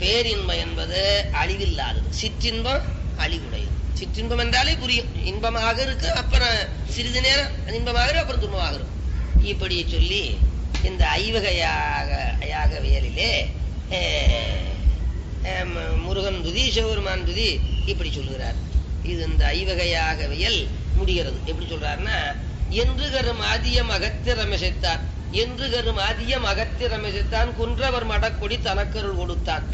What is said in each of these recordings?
பேரின்பம் என்பது அழிவில்லாதது சிற்றின்பம் அழிவுடையது சிற்றின்பம் என்றாலே புரியும் இன்பமாக இருக்கு அப்புறம் சிறிது நேரம் அது இன்பமாக இருக்கு அப்புறம் துன்பமாக இருக்கும் இப்படி சொல்லி இந்த ஐவகையாக யாகவியலிலே அஹ், அஹ், மு- முருகன் துதி சிவபெருமான் துதி இப்படி சொல்லுகிறார் இது இந்த ஐவகையாகவியல் முடிகிறது எப்படி சொல்றாருன்னா என்று கரும் ஆதியம் அகத்திரமிசைத்தான் என்று கரும் ஆதியம் அகத்திரமிசைத்தான் குன்றவர் மடக்கொடி தனக்கருள் கொடுத்தான்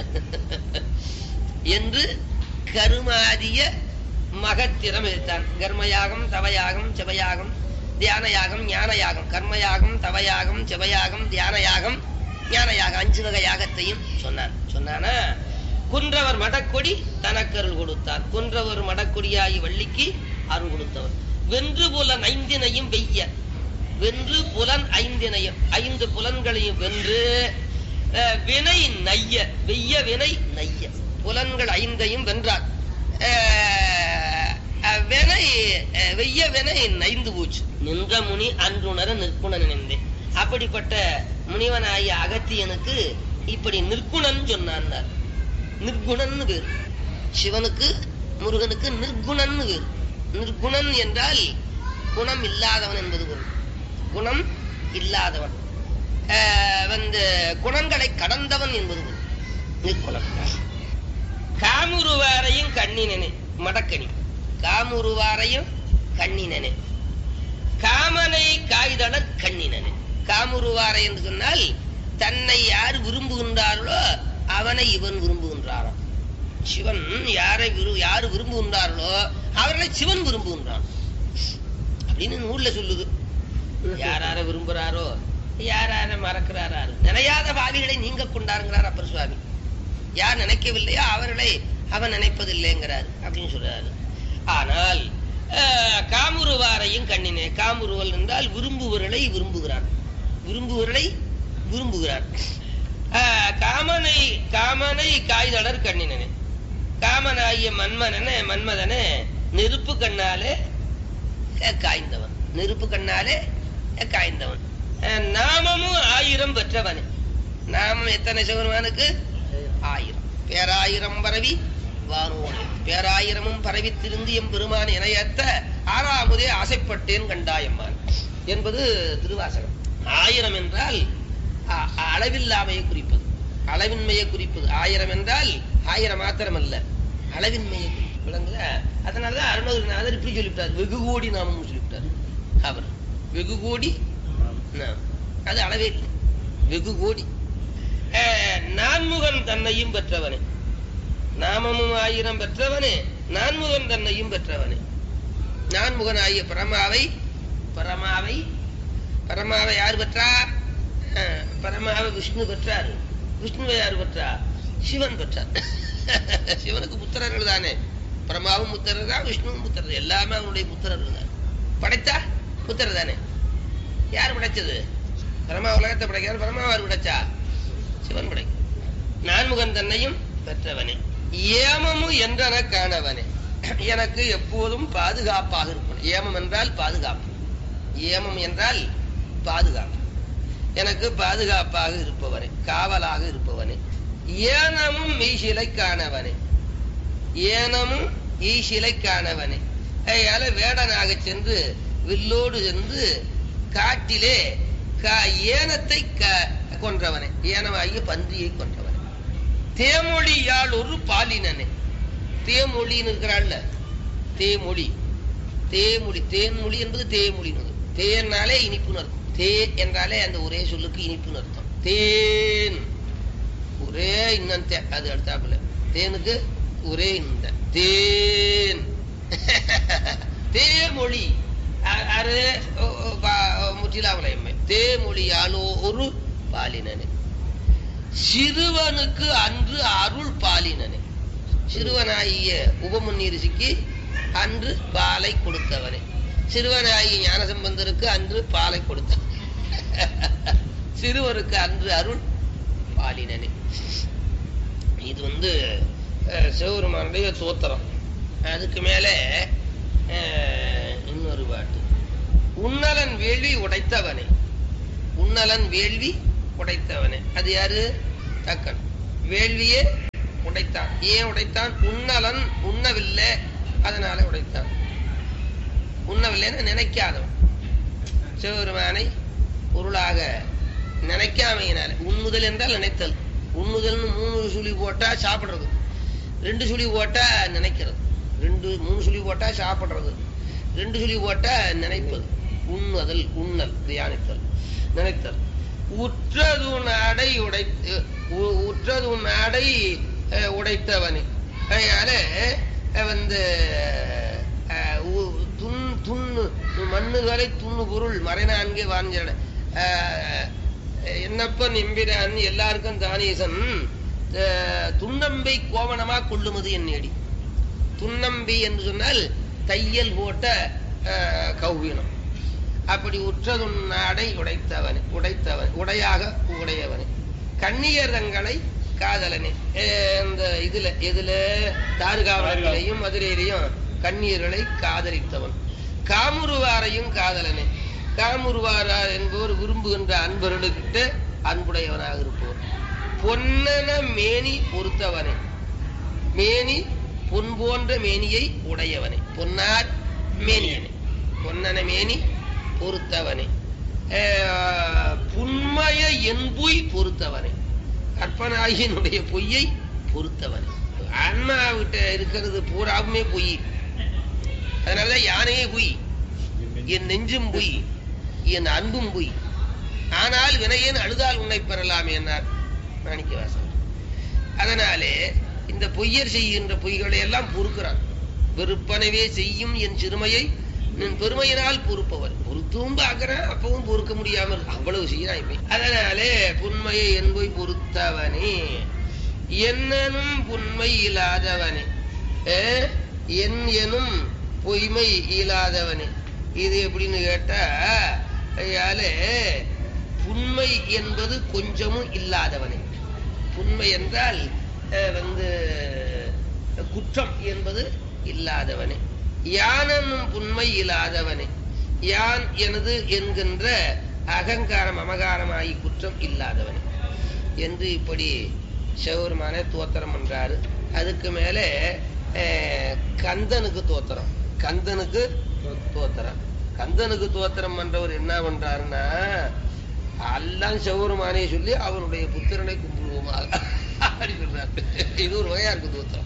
என்று கருமாதிய மகத்திரம் எடுத்தான் கர்மயாகம் தவயாகம் செவயாகம் தியானயாகம் ஞானயாகம் கர்மயாகம் தவயாகம் செவயாகம் தியானயாகம் ஞானயாகம் அஞ்சு வகை யாகத்தையும் சொன்னான் சொன்னானா குன்றவர் மடக்கொடி தனக்கருள் கொடுத்தார் குன்றவர் மடக்கொடியாகி வள்ளிக்கு அருள் கொடுத்தவர் வென்று புலன் ஐந்தினையும் வெய்ய வென்று புலன் ஐந்தினையும் ஐந்து புலன்களையும் வென்று அஹ், வினை நைய வெய்ய வினை நைய புலன்கள் ஐந்தையும் வென்றார் அஹ், அஹ், வினை அஹ், வெய்ய வினை நைந்து போச்சு நின்ற முனி அன்றுணர நிற்குண நினைந்தேன் அப்படிப்பட்ட முனிவனாகிய அகத்தியனுக்கு இப்படி நிற்குணன் சொன்னார் நிர்குணன்னு பேர் சிவனுக்கு முருகனுக்கு நிர்குணன்னு பேர் நிர்குணன் என்றால் குணம் இல்லாதவன் என்பது பொருள் குணம் இல்லாதவன் ஆஹ் வந்து குணங்களை கடந்தவன் என்பது பொருள் நிற்குணம் காமுருவாரையும் கண்ணினனே மடக்கணி காமுருவாரையும் கண்ணினனே காமனை காய்தளர் கண்ணினனே காமுருவாரை என்று சொன்னால் தன்னை யார் விரும்புகின்றார்களோ அவனை இவன் விரும்புகின்றானாம் சிவன் யாரை விரு யாரு விரும்புகின்றார்களோ அவர்களை சிவன் விரும்புகின்றான் அப்படின்னு நூல்ல சொல்லுது யார் யார விரும்புறாரோ யார் யார மறக்கிறாரோ நினையாத பாவிகளை நீங்க கொண்டாருங்கிறார் அப்பர் சுவாமி யார் நினைக்கவில்லையோ அவர்களை அவன் நினைப்பதில்லைங்கிறார் அப்படின்னு சொல்றாரு ஆனால் அஹ், காமுருவாரையும் கண்ணினே காமுருவல் என்றால் விரும்புவர்களை விரும்புகிறான் விரும்புவர்களை விரும்புகிறான் அஹ், காமனை காமனை காய்தளர் கண்ணினனே காமனாகிய மன்மனனே மன்மதனே நெருப்பு கண்ணாலே அஹ், காய்ந்தவன் நெருப்பு கண்ணாலே அஹ், காய்ந்தவன் அஹ், நாமமும் ஆயிரம் பெற்றவனே நாமம் எத்தனை சிவருமானுக்கு ஆயிரம் பேராயிரம் பரவி வானோனே பேராயிரமும் பரவி திருந்து எம் பெருமான் இணையத்த ஆறாமுதே ஆசைப்பட்டேன் கண்டாயம்மான் என்பது திருவாசகம் ஆயிரம் என்றால் அ- அளவில்லாமையை குறிப்பது அளவின்மையை குறிப்பது ஆயிரம் என்றால் ஆயிரம் மாத்திரம் அல்ல அளவின்மையை குறிப்பது விளங்குதா அதனாலதான் அருணகிரிநாதர் இப்படி சொல்லிவிட்டார் வெகு கோடி நாமம் சொல்லிவிட்டார் அவர் வெகு கோடி நாமம். அது அளவே இல்லை வெகு கோடி அஹ், நான்முகன் தன்னையும் பெற்றவனே நாமமும் ஆயிரம் பெற்றவனே நான்முகன் தன்னையும் பெற்றவனே நான்முகன் ஆகிய பரமாவை பரமாவை பரமாவை யார் பெற்றா அஹ், பரமாவை விஷ்ணு பெற்றார் விஷ்ணுவை யார் பெற்றா சிவன் பெற்றார் சிவனுக்கு புத்திரர்கள் தானே பரமாவும் புத்திரர் தான் விஷ்ணுவும் புத்திரர் எல்லாமே அவனுடைய புத்திரர்கள் தான் படைத்தா புத்திரர் தானே யார் படைச்சது பரமா உலகத்தை படைக்கிறார் பரமா யார் படைச்சா சிவன் படை நான்முகன் தன்னையும் பெற்றவனே ஏமமு என்றன காணவனே எனக்கு எப்போதும் பாதுகாப்பாக இருக்கணும் ஏமம் என்றால் பாதுகாப்பு ஏமம் என்றால் பாதுகாப்பு எனக்கு பாதுகாப்பாக இருப்பவனே காவலாக இருப்பவனே ஏனமும் மெய்சிலை காணவனே ஏனமும் ஈசிலை காணவனே அதனால வேடனாக சென்று வில்லோடு சென்று காட்டிலே கா- ஏனத்தை க- கொன்றவனே ஏனமாகிய பன்றியை கொன்றவனே தேமொழியால் ஒரு பாலினனே தேமொழின்னு இருக்கிறாள்ல தேமொழி தேமொழி தேன்மொழி என்பது தேமொழின்னு தேன்னாலே இனிப்புன்னு அர்த்தம் தே என்றாலே அந்த ஒரே சொல்லுக்கு இனிப்புன்னு அர்த்தம் தேன் ஒரே இன்னும் தே அது அடுத்தாப்புல தேனுக்கு ஒரே இந்த தேன் தேமொழி அ- அது ஒ- ஒ- பா- முற்றிலாமலையம்மை தேமொழியாலோ ஒரு பாலினனே சிறுவனுக்கு அன்று அருள் பாலினனே சிறுவனாகிய உபமுன்னி ரிஷிக்கு அன்று பாலை கொடுத்தவனே சிறுவனாகிய ஞானசம்பந்தருக்கு அன்று பாலை கொடுத்தவன் சிறுவருக்கு அன்று அருள் பாலினனே இது வந்து அஹ், சிவபெருமானுடைய தோத்திரம் அதுக்கு மேலே அஹ், இன்னொரு பாட்டு உன்னலன் வேள்வி உடைத்தவனே உன்னலன் வேள்வி உடைத்தவனே அது யாரு தக்கன் வேள்வியே உடைத்தான் ஏன் உடைத்தான் உண்ணலன் உண்ணவில்லை அதனால உடைத்தான் உண்ணவில்லைன்னு நினைக்காதவன் சிவபெருமானை பொருளாக நினைக்காமையினால உண்ணுதல் என்றால் நினைத்தல் உண்ணுதல்னு மூணு சுழி போட்டா சாப்பிடுறது ரெண்டு சுழி போட்டா நினைக்கிறது ரெண்டு மூணு சுழி போட்டா சாப்பிடுறது ரெண்டு சுழி போட்டா நினைப்பது உண்ணுதல் உண்ணல் தியானித்தல் நினைத்தல் உற்றது நாடை உடைத்து உ- உற்றது நாடை அஹ், உடைத்தவனே அதனால அஹ், வந்து அஹ், உ- துண் துண்ணு மண்ணுகளை துண்ணு பொருள் மறைநான்கே வாஞ்சன என்னப்பன் எம்பிரான் எல்லாருக்கும் தானீசன் அஹ், துண்ணம்பை கோவணமா கொள்ளுமது என்னடி துண்ணம்பி என்று சொன்னால் தையல் போட்ட அஹ், கௌவீனம் அப்படி உற்றதுன் நாடை உடைத்தவனே உடைத்தவன் உடையாக உடையவனே கண்ணியர் தங்களை காதலனே அஹ் இந்த இதுல இதுல தாருகாவலத்திலையும் மதுரையிலையும் கண்ணியர்களை காதலித்தவன் காமுருவாரையும் காதலனே காமுருவாரார் என்பவர் விரும்புகின்ற அன்பர்களுக்கிட்ட அன்புடையவனாக இருப்பவர் பொன்னன மேனி பொறுத்தவனே மேனி பொன் போன்ற மேனியை உடையவனே பொன்னார் மேனியனே பொன்னன மேனி பொறுத்தவனே அஹ், புன்மய என்புய் பொறுத்தவனே கற்பனாகினுடைய பொய்யை பொறுத்தவனே ஆன்மாவிட்ட இருக்கிறது பூராவுமே பொய் அதனாலதான் யானையே பொய் என் நெஞ்சும் பொய் என் அன்பும் பொய் ஆனால் வினையேன் அழுதால் உன்னை பெறலாம் என்னார் மாணிக்கவாசன் அதனாலே இந்த பொய்யர் செய்கின்ற பொய்களை எல்லாம் பொறுக்கிறான் வெறுப்பனவே செய்யும் என் சிறுமையை நின் பெருமையினால் பொறுப்பவர் பொறுத்தும் பார்க்கிறேன் அப்பவும் பொறுக்க முடியாமல் இருக்கு. அவ்வளவு செய்யறான் இப்ப அதனாலே புண்மையை என்போய் பொறுத்தவனே என்னனும் புண்மை இல்லாதவனே ஏ, என் எனும் பொய்மை இல்லாதவனே இது எப்படின்னு கேட்டா ஐயாலே புண்மை என்பது கொஞ்சமும் இல்லாதவனே புண்மை என்றால் அஹ், வந்து குற்றம் என்பது இல்லாதவனே யானனும் புண்மை இல்லாதவனே யான் எனது என்கின்ற அகங்காரம் அமகாரமாகி குற்றம் இல்லாதவனே என்று இப்படி சிவபெருமான தோத்திரம் பண்றாரு அதுக்கு மேலே அஹ், கந்தனுக்கு தோத்திரம் கந்தனுக்கு தோத்திரம் கந்தனுக்கு தோத்திரம் பண்றவர் என்ன பண்றாருன்னா எல்லாம் சிவபெருமானே சொல்லி அவனுடைய புத்திரனை கும்பிடுவோமாக அப்படி சொல்றாரு இது ஒரு வகையா இருக்கு தோத்திரம்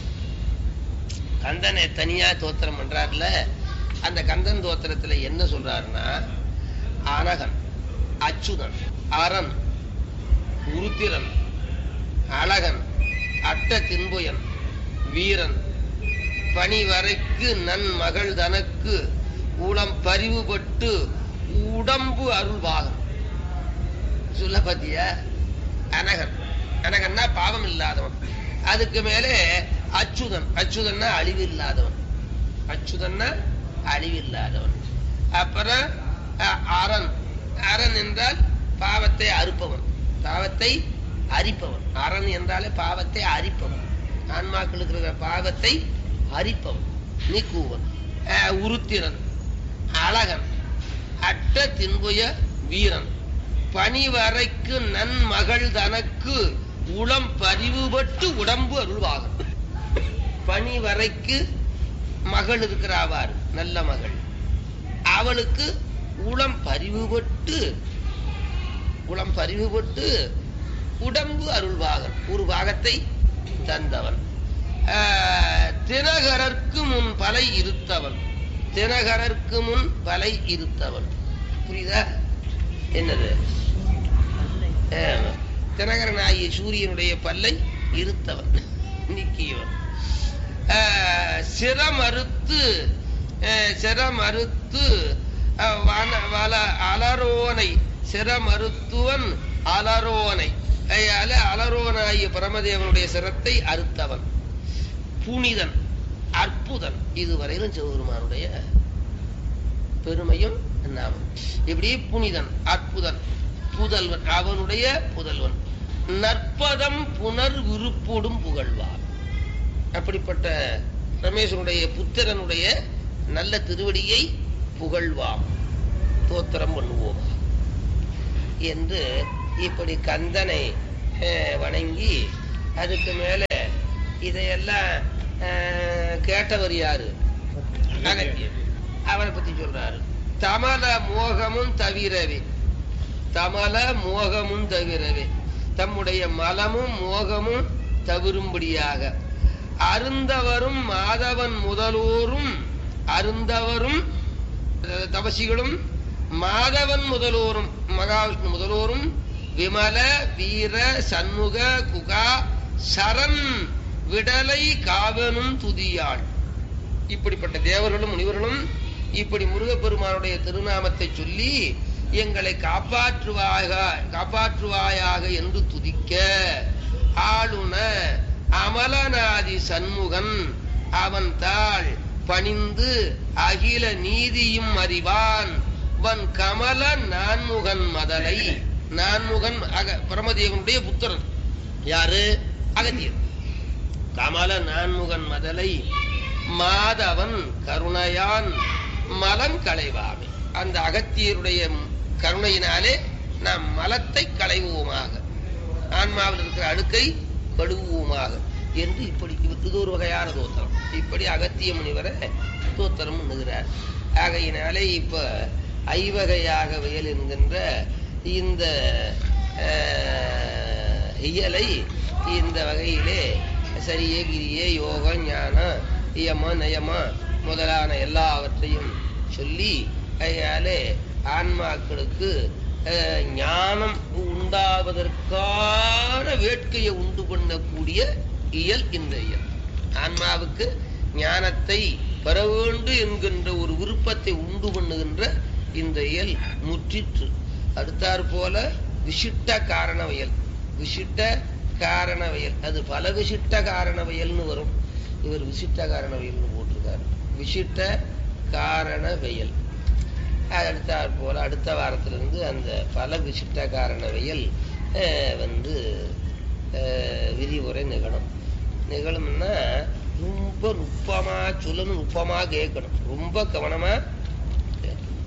கந்தனை தனியா தோத்திரம் பண்றாருல அந்த கந்தன் தோத்திரத்துல என்ன சொல்றாருன்னா அனகன் அச்சுதன் அரண் உருத்திரன் அழகன் அட்ட தின்புயன் வீரன் பணிவரைக்கு நன் மகள் தனக்கு உளம் பரிவுபட்டு உடம்பு அருள்வாகம் சொல்ல பாத்தியா அனகன் அனகன்னா பாவம் இல்லாதவன் அதுக்கு மேலே அச்சுதன் அச்சுதன்னா அழிவு இல்லாதவன் அச்சுதன்னா அழிவு இல்லாதவன் அப்புறம் அ- அரண் அரண் என்றால் பாவத்தை அறுப்பவன் பாவத்தை அரிப்பவன் அரண் என்றாலே பாவத்தை அரிப்பவன் ஆன்மாக்களுக்கு இருக்கிற பாவத்தை அரிப்பவன் நீக்குவன் அஹ், உருத்திரன் அழகன் அட்ட தின்புய வீரன் பணிவரைக்கு நன்மகள் தனக்கு உளம் பரிவுபட்டு உடம்பு அருள்வாகும் பணிவரைக்கு மகள் இருக்கிறாவார் நல்ல மகள் அவளுக்கு உளம் பரிவுபட்டு உளம் பரிவுபட்டு உடம்பு அருள்வாகன் ஒரு பாகத்தை தந்தவன் ஆஹ், தினகரர்க்கு முன் பலை இருத்தவன் தினகரர்க்கு முன் பலை இருத்தவன் புரியுதா என்னது ஆமா. தினகரனாகிய சூரியனுடைய பல்லை இருத்தவன் நீக்கியவன் ஆஹ், சிரமறுத்து ஆஹ், சிரமறுத்து ஆஹ், வன- வல- அலரோனை சிரமறுத்துவன் அலரோனை அயால அலரோனாகிய பரமதேவனுடைய சிரத்தை அறுத்தவன் புனிதன் அற்புதன் இதுவரையிலும் சிவபெருமானுடைய பெருமையும் நாமம் இப்படி புனிதன் அற்புதன் புதல்வன் அவனுடைய புதல்வன் நற்பதம் புனர் விருப்போடும் புகழ்வார் அப்படிப்பட்ட ரமேசனுடைய புத்திரனுடைய நல்ல திருவடியை புகழ்வாம் தோத்திரம் பண்ணுவோம் என்று இப்படி கந்தனை அஹ், வணங்கி அதுக்கு மேல இதையெல்லாம் அஹ், கேட்டவர் யாரு அகத்தியர் அவரை பத்தி சொல்றாரு தமல மோகமும் தவிரவே தமல மோகமும் தவிரவே தம்முடைய மலமும் மோகமும் தவிரும்படியாக அருந்தவரும் மாதவன் முதலோரும் அருந்தவரும் அஹ், தபசிகளும் மாதவன் முதலோரும் மகாவிஷ்ணு முதலோரும் விமல வீர சண்முக குகா சரண் விடலை காவனும் துதியாள் இப்படிப்பட்ட தேவர்களும் முனிவர்களும் இப்படி முருகப்பெருமானுடைய திருநாமத்தை சொல்லி எங்களை காப்பாற்றுவாயாக காப்பாற்றுவாயாக என்று துதிக்க ஆளுன அமலநாதி சண்முகன் அவன் தாள் பணிந்து அகில நீதியும் அறிவான் வன் கமல நான்முகன் மதலை நான்முகன் அக பிரமதேவனுடைய புத்திரன் யாரு அகத்தியர் கமல நான்முகன் மதலை மாதவன் கருணையான் மலம் களைவாமே அந்த அகத்தியருடைய கருணையினாலே நாம் மலத்தை களைவோமாக ஆன்மாவில் இருக்கிற அழுக்கை கழுவுவோமாக என்று இப்படி இது- இது ஒரு வகையான தோத்திரம் இப்படி அகத்திய முனிவரை தோத்திரம் பண்ணுகிறார் ஆகையினாலே இப்ப ஐவகையாக வயல் என்கின்ற இந்த அஹ், இயலை இந்த வகையிலே சரியே கிரியே யோகம் ஞானம் இயம நயம முதலான எல்லாவற்றையும் சொல்லி அதனாலே ஆன்மாக்களுக்கு அஹ், ஞானம் உண்டாவதற்கான வேட்கையை உண்டு பண்ணக்கூடிய இயல் இந்த இயல் ஆன்மாவுக்கு ஞானத்தை பெற வேண்டும் என்கின்ற ஒரு விருப்பத்தை உண்டு பண்ணுகின்ற இந்த இயல் முற்றிற்று அடுத்தாற் போல விசிட்ட காரணவியல் விசிட்ட காரணவியல் அது பல விசிட்ட காரணவியல்னு வரும் இவர் விசிட்ட காரணவியல்னு போட்டிருக்காரு விசிட்ட காரணவியல் அது அடுத்தாற் போல அடுத்த வாரத்திலிருந்து அந்த பல விசிட்ட காரணவியல் அஹ், வந்து அஹ், விரிவுரை நிகழும் நிகழும்னா ரொம்ப நுட்பமா சொல்லணும் நுட்பமா கேட்கணும் ரொம்ப கவனமா கேட்கணும்